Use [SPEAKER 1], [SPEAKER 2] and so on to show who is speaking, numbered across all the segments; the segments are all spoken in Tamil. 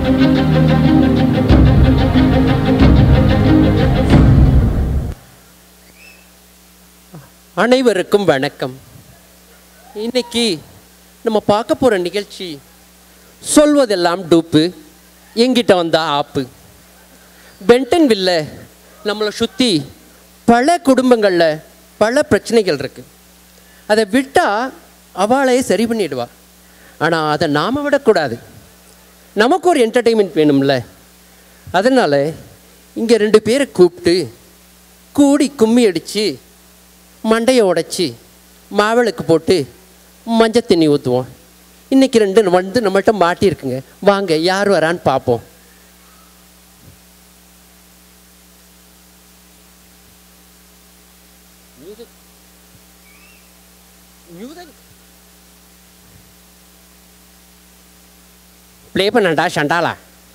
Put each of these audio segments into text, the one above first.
[SPEAKER 1] அனைவருக்கும் வணக்கம் இன்னைக்கு நம்ம பார்க்க போகிற நிகழ்ச்சி சொல்வதெல்லாம் டூப்பு எங்கிட்ட வந்தா ஆப்பு பென்டன்வில்ல நம்மளை சுற்றி பல குடும்பங்களில் பல பிரச்சனைகள் இருக்கு அதை விட்டால் அவளையே சரி பண்ணிடுவா ஆனால் அதை நாம் விடக்கூடாது நமக்கு ஒரு என்டர்டெயின்மெண்ட் வேணும்ல அதனால் இங்கே ரெண்டு பேரை கூப்பிட்டு கூடி கும்மி அடித்து மண்டையை உடைச்சி மாவிளக்கு போட்டு மஞ்சள் தண்ணி ஊற்றுவோம் இன்றைக்கி ரெண்டு வந்து நம்மள்ட்ட மாட்டியிருக்குங்க வாங்க யார் வரான்னு பார்ப்போம் ப்ளே பண்ணண்டா சண்டாலா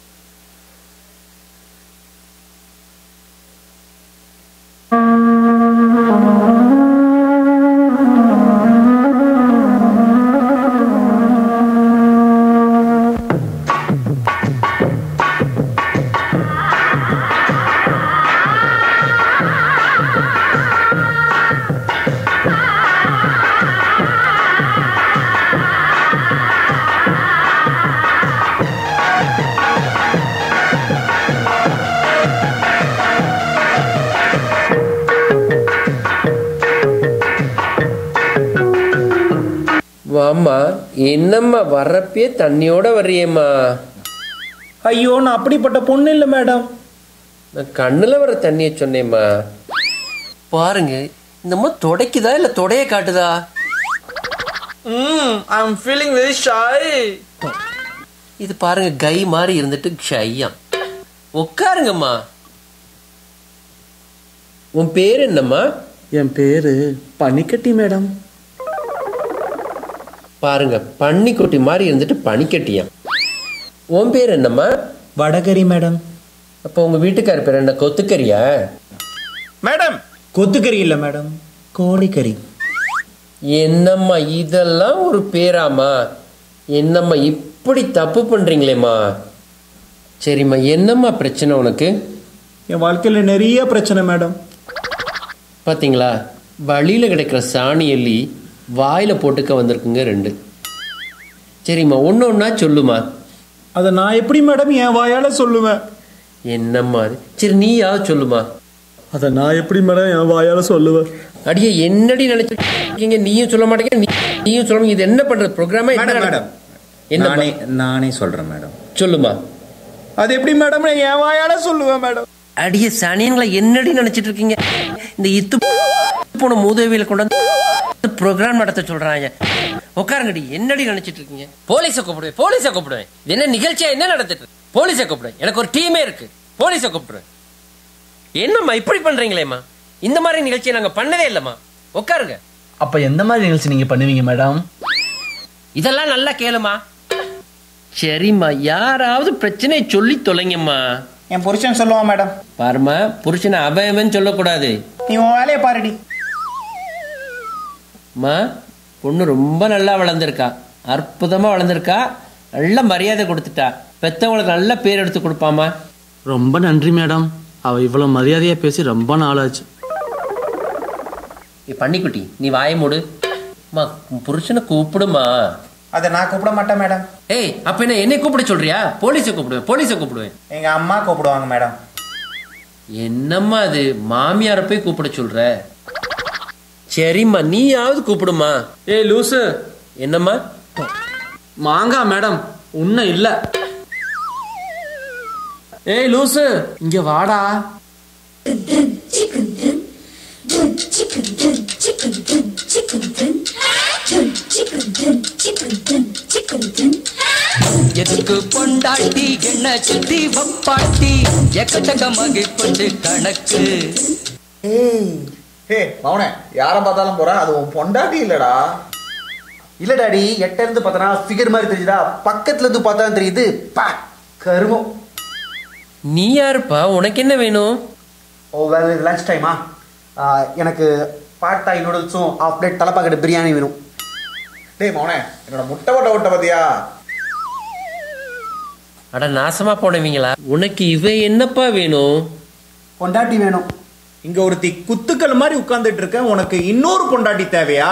[SPEAKER 1] வாம்மா என்னம்மா வர்றப்பே தண்ணியோட வர்றியேம்மா
[SPEAKER 2] ஐயோ நான் அப்படிப்பட்ட பொண்ணு இல்லை மேடம்
[SPEAKER 1] நான் கண்ணில் வர தண்ணியை சொன்னேம்மா பாருங்க இந்த அம்மா துடைக்குதா இல்லை தொடைய காட்டுதா
[SPEAKER 2] ம் ஐ அம் ஃபீலிங் வெரி ஷாய்
[SPEAKER 1] இது பாருங்க கை மாதிரி இருந்துட்டு ஷையா உட்காருங்கம்மா உன் பேர் என்னம்மா
[SPEAKER 2] என் பேரு பனிக்கட்டி மேடம்
[SPEAKER 1] பாருங்க பன்னிக்குட்டி மாதிரி இருந்துட்டு பனிக்கட்டியாம் உன் பேர் என்னம்மா
[SPEAKER 2] வடகரி மேடம்
[SPEAKER 1] அப்போ உங்க வீட்டுக்கார பேர் என்ன கொத்துக்கறியா
[SPEAKER 2] மேடம் கொத்துக்கறி இல்லை மேடம் கோழிக்கறி
[SPEAKER 1] என்னம்மா இதெல்லாம் ஒரு பேராம்மா என்னம்மா இப்படி தப்பு பண்றீங்களேம்மா சரிம்மா என்னம்மா பிரச்சனை உனக்கு
[SPEAKER 2] என் வாழ்க்கையில் நிறைய பிரச்சனை மேடம்
[SPEAKER 1] பாத்தீங்களா வழியில் கிடைக்கிற சாணி எல்லி வாயில் போட்டுக்க வந்திருக்குங்க ரெண்டு சரிம்மா ஒன்று ஒன்றா சொல்லுமா
[SPEAKER 2] அதை நான் எப்படி மேடம் என் வாயால சொல்லுவேன்
[SPEAKER 1] என்னம்மா அது சரி நீயாவது சொல்லுமா
[SPEAKER 2] அதை நான் எப்படி மேடம் என் வாயால சொல்லுவேன்
[SPEAKER 1] அடியே என்னடி நினைச்சிருக்கீங்க நீயும் சொல்ல மாட்டேங்க நீ- நீயும் சொல்ல இது என்ன பண்றது ப்ரோக்ராமா
[SPEAKER 3] மேடம் மேடம்
[SPEAKER 1] என்ன
[SPEAKER 3] நானே நானே சொல்றேன் மேடம்
[SPEAKER 1] சொல்லுமா
[SPEAKER 2] அது எப்படி மேடம் நான் என் வாயால சொல்லுவேன் மேடம்
[SPEAKER 1] அடியே சனியன்களை என்னடி நினைச்சிட்டு இருக்கீங்க இந்த இத்து போன மூதவியில கொண்டு வந்து ப்ரோக்ராம் நடத்த சொல்றாங்க உட்காருங்கடி என்னடி நினைச்சிட்டு இருக்கீங்க போலீஸை கூப்பிடுவேன் போலீஸை கூப்பிடுவேன் இது என்ன நிகழ்ச்சியா என்ன நடந்துட்டு இருக்கு? போலீஸை கூப்பிடுவேன் எனக்கு ஒரு டீமே இருக்கு போலீஸை கூப்பிடுவேன் என்னம்மா இப்படி பண்றீங்களேம்மா இந்த மாதிரி நிகழ்ச்சியை நாங்க பண்ணதே இல்லம்மா உட்காருங்க
[SPEAKER 4] அப்ப எந்த மாதிரி நிகழ்ச்சி நீங்க பண்ணுவீங்க மேடம்
[SPEAKER 1] இதெல்லாம் நல்லா கேளுமா சரிம்மா யாராவது பிரச்சனையை சொல்லி தொலைங்கம்மா
[SPEAKER 2] என் புருஷன் சொல்லுவான் மேடம்
[SPEAKER 1] பாருமா புருஷனை அவன் சொல்லக்கூடாது
[SPEAKER 2] நீ உன் வேலையை பாருடி
[SPEAKER 1] அம்மா பொண்ணு ரொம்ப நல்லா வளர்ந்துருக்கா அற்புதமா வளர்ந்துருக்கா நல்ல மரியாதை கொடுத்துட்டா பெத்தவங்களுக்கு நல்ல பேர் எடுத்து கொடுப்பாமா
[SPEAKER 4] ரொம்ப நன்றி மேடம் அவ இவ்வளவு மரியாதையா பேசி ரொம்ப நாளாச்சு
[SPEAKER 1] நீ பண்ணிக்குட்டி நீ வாய மூடு அம்மா உன் புருஷனை கூப்பிடுமா
[SPEAKER 2] அதை நான் கூப்பிட மாட்டேன் மேடம்
[SPEAKER 1] ஏய் அப்ப என்ன என்னை கூப்பிட சொல்றியா போலீஸை கூப்பிடுவேன் போலீஸை கூப்பிடுவேன்
[SPEAKER 2] எங்க அம்மா கூப்பிடுவாங்க மேடம்
[SPEAKER 1] என்னம்மா அது மாமியாரை போய் கூப்பிட சொல்ற சரிம்மா நீயாவது கூப்பிடுமா
[SPEAKER 4] ஏய் லூசு
[SPEAKER 1] என்னம்மா
[SPEAKER 4] மாங்கா மேடம் உன்ன இல்ல ஏய் லூசு இங்க வாடா
[SPEAKER 5] chicken dun, dun chicken dun, chicken dun, chicken dun, dun chicken dun, chicken dun, chicken dun.
[SPEAKER 6] எதுக்கு பொண்டாட்டி என்ன சுத்தி வப்பாட்டி எக்கச்சக்கமாகி கொண்டு கணக்கு
[SPEAKER 7] ஹே மௌனே யாரை பார்த்தாலும் போறேன் அது உன் பொண்டாட்டி இல்லடா இல்ல டாடி எட்ட இருந்து பார்த்தனா ஃபிகர் மாதிரி தெரியுதா பக்கத்துல இருந்து பார்த்தா தெரியுது பா கருமம்
[SPEAKER 1] நீ யாருப்பா உனக்கு என்ன வேணும்
[SPEAKER 7] ஓ வேற லஞ்ச் டைமா எனக்கு பாட்டாய் நூடுல்ஸும் ஆஃப் பிளேட் தலைப்பாக்கெட்டு பிரியாணி வேணும் டேய் மௌனே என்னோட முட்டை ஓட்ட ஓட்ட பார்த்தியா
[SPEAKER 1] அட நாசமா போனவங்களா உனக்கு இவ என்னப்பா வேணும்
[SPEAKER 7] பொண்டாட்டி வேணும்
[SPEAKER 2] இங்க ஒருத்தி குத்துக்கள் மாதிரி உட்கார்ந்துட்டு இருக்க உனக்கு இன்னொரு பொண்டாட்டி தேவையா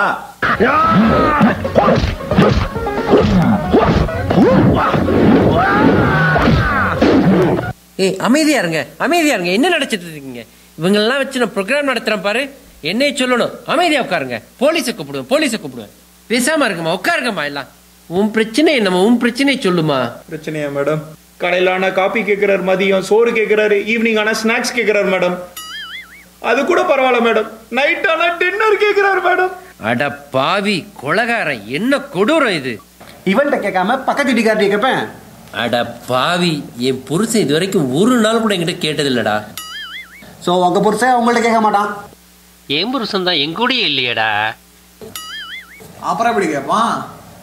[SPEAKER 1] ஏய் அமைதியா இருங்க அமைதியா இருங்க என்ன நடச்சிட்டு இருக்கீங்க இவங்கெல்லாம் வச்சு நான் ப்ரோக்ராம் நடத்துறேன் பாரு என்னைய சொல்லணும் அமைதியா உட்காருங்க போலீஸை கூப்பிடுவேன் போலீஸை கூப்பிடுவேன் பேசாம இருக்குமா உட்காருங்கம்மா எல்லாம் உன் பிரச்சனை என்னம்மா உன் பிரச்சனையை சொல்லுமா
[SPEAKER 2] பிரச்சனையா மேடம் கடையில் ஆனா காபி கேட்கிறாரு மதியம் சோறு கேட்கிறாரு ஈவினிங் ஆனா ஸ்நாக்ஸ் கேட்கிறாரு மேடம் அது கூட பரவாயில்ல மேடம் நைட் ஆனா டின்னர் கேட்கிறாரு மேடம்
[SPEAKER 1] அட பாவி கொலகாரன் என்ன கொடூரம் இது
[SPEAKER 7] இவன்கிட்ட கேட்காம பக்கத்து வீட்டுக்கார்ட்ட கேட்பேன்
[SPEAKER 1] அட பாவி என் புருஷன் இது வரைக்கும் ஒரு நாள் கூட என்கிட்ட கேட்டதில்லடா
[SPEAKER 7] ஸோ உங்க புருஷன் உங்கள்ட்ட கேட்க மாட்டான்
[SPEAKER 1] என் புருஷன் தான் என் கூடயே இல்லையேடா
[SPEAKER 7] அப்புறம் எப்படி கேட்பான்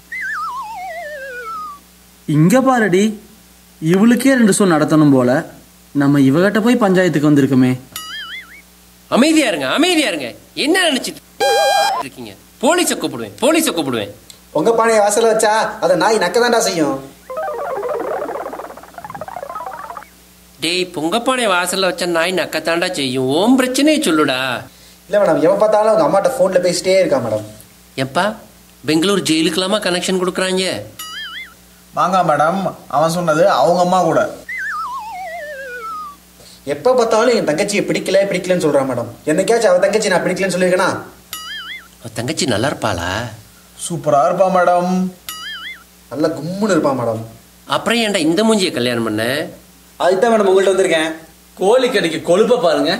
[SPEAKER 4] இங்க பாருடி இவளுக்கே ரெண்டு ஷோ நடத்தணும் போல நம்ம இவகிட்ட போய் பஞ்சாயத்துக்கு வந்திருக்கோமே
[SPEAKER 1] அமைதியா இருங்க அமைதியா இருங்க என்ன நினைச்சிட்டு இருக்கீங்க போலீஸை கூப்பிடுவேன் போலீஸை கூப்பிடுவேன்
[SPEAKER 7] உங்க பானையை வாசல்ல வச்சா அதை நாய் நக்கதான்டா செய்யும்
[SPEAKER 1] டேய் பொங்கப்பானை வாசல்ல வச்ச நாய் நக்கத்தாண்டா செய்யும் ஓம் பிரச்சனையை சொல்லுடா
[SPEAKER 7] இல்ல மேடம் எவன் பார்த்தாலும் உங்க அம்மாட்ட போன்ல பேசிட்டே இருக்கா மேடம்
[SPEAKER 1] எப்பா பெங்களூர் ஜெயிலுக்கெல்லாமா கனெக்ஷன் கொடுக்குறாங்க
[SPEAKER 8] வாங்க மேடம் அவன் சொன்னது அவங்க அம்மா கூட
[SPEAKER 7] எப்ப பார்த்தாலும் என் தங்கச்சியை பிடிக்கல பிடிக்கலன்னு சொல்றான் மேடம் என்னைக்காச்சும் அவ தங்கச்சி நான் பிடிக்கலன்னு சொல்லியிருக்கேனா
[SPEAKER 1] அவ தங்கச்சி நல்லா இருப்பாளா
[SPEAKER 8] சூப்பரா இருப்பா மேடம்
[SPEAKER 7] நல்லா கும்முன்னு இருப்பான் மேடம்
[SPEAKER 1] அப்புறம் ஏன்டா இந்த மூஞ்சியை கல்யாணம் பண்ண
[SPEAKER 7] அதுதான் மேடம் உங்கள்ட்ட வந்திருக்கேன்
[SPEAKER 4] கோழி கடைக்கு கொழுப்ப பாருங்க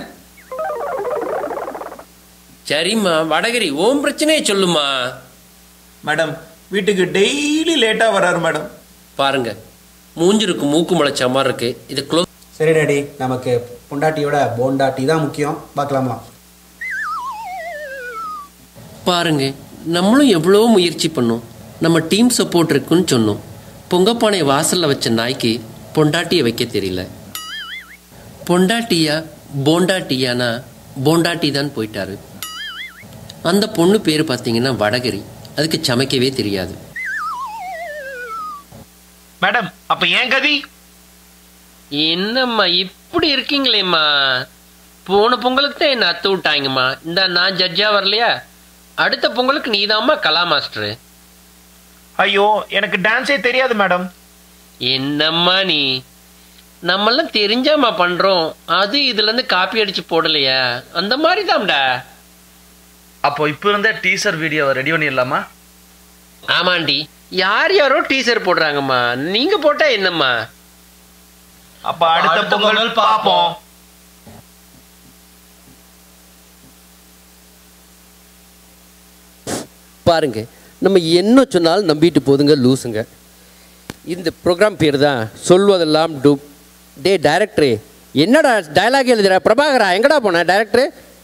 [SPEAKER 1] சரிம்மா வடகரி ஓம் பிரச்சனையை சொல்லுமா
[SPEAKER 2] மேடம் வீட்டுக்கு டெய்லி லேட்டா வராரு மேடம்
[SPEAKER 1] பாருங்க மூஞ்சிருக்கு மூக்கு முளைச்ச மாதிரி இருக்கு இது க்ளோ
[SPEAKER 7] சரி டாடி நமக்கு பொண்டாட்டியோட போண்டாட்டி தான் முக்கியம் பார்க்கலாமா
[SPEAKER 1] பாருங்க நம்மளும் எவ்வளோ முயற்சி பண்ணோம் நம்ம டீம் சப்போர்ட் இருக்குன்னு சொன்னோம் பொங்கப்பானை வாசல்ல வச்ச நாய்க்கு பொண்டாட்டியை வைக்க தெரியல பொண்டாட்டியா போண்டாட்டியானா போண்டாட்டி தான் போயிட்டாரு அந்த பொண்ணு பேர் பார்த்தீங்கன்னா வடகரி அதுக்கு சமைக்கவே தெரியாது
[SPEAKER 2] மேடம் அப்ப ஏன் கதி
[SPEAKER 1] என்னம்மா இப்படி இருக்கீங்களேம்மா போன பொங்கலுக்கு தான் என்ன அத்து விட்டாங்கம்மா இந்த நான் ஜட்ஜா வரலையா அடுத்த பொங்கலுக்கு நீதாம்மா கலா மாஸ்டரு
[SPEAKER 2] ஐயோ எனக்கு டான்ஸே தெரியாது மேடம்
[SPEAKER 1] என்னம்மா நீ நம்மெல்லாம் தெரிஞ்சாம்மா பண்றோம் அது இதுல இருந்து காப்பி அடிச்சு போடலையா அந்த மாதிரி தான்டா
[SPEAKER 9] அப்போ இப்போ இருந்தே டீசர் வீடியோவை ரெடி பண்ணிடலாமா
[SPEAKER 1] ஆமாண்டி யார் யாரோ டீசர் போடுறாங்கம்மா நீங்க போட்டா என்னம்மா
[SPEAKER 2] அப்ப அடுத்த பொங்கல் பாப்போம்
[SPEAKER 1] பாருங்க நம்ம என்ன சொன்னாலும் நம்பிட்டு போதுங்க லூசுங்க இந்த ப்ரோக்ராம் பேர் தான் சொல்வதெல்லாம் டூப் டே டைரக்டரே என்னடா டயலாக் எழுதுற பிரபாகரா எங்கடா போன டைரக்டரு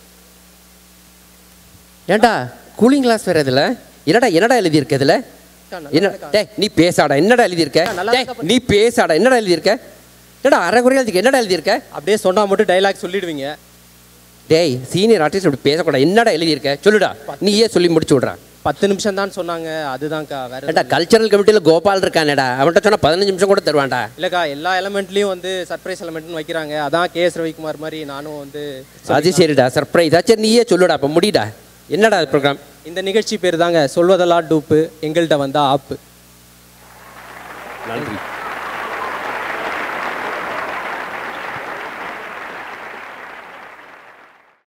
[SPEAKER 1] ஏன்டா கூலிங் கிளாஸ் வேற இதில் என்னடா என்னடா எழுதியிருக்க இதில் என்ன டேய் நீ பேசாடா என்னடா எழுதியிருக்க டேய் நீ பேசாடா என்னடா எழுதியிருக்க என்னடா அரைக்குறையா எழுதிக்க என்னடா எழுதியிருக்க
[SPEAKER 10] அப்படியே சொன்னா மட்டும் டைலாக் சொல்லிடுவீங்க
[SPEAKER 1] டேய் சீனியர் ஆர்டிஸ்ட் அப்படி பேசக்கூடாது என்னடா எழுதியிருக்க சொல்லுடா நீயே சொல்லி முடிச்சு விட்றான்
[SPEAKER 10] பத்து நிமிஷம் தான் சொன்னாங்க அதுதான்க்கா வேற
[SPEAKER 1] ஏண்டா கல்ச்சரல் கமிட்டியில் கோபால் இருக்கானேடா அவன்கிட்ட சொன்னா பதினஞ்சு நிமிஷம் கூட தருவான்டா
[SPEAKER 10] இல்லக்கா எல்லா எலமெண்ட்லயும் வந்து சர்ப்ரைஸ் எலமெண்ட்னு வைக்கிறாங்க அதான் கே எஸ் ரவிக்குமார் மாதிரி நானும் வந்து
[SPEAKER 1] அது சரிடா சர்ப்ரைஸா சரி நீயே சொல்லுடா அப்போ முடிடா என்னடா ப்ரோக்ராம்
[SPEAKER 10] இந்த நிகழ்ச்சி பேர் தாங்க சொல்வதெல்லாம் டூப்பு எங்கள்கிட்ட வந்தா ஆப்பு
[SPEAKER 1] நன்றி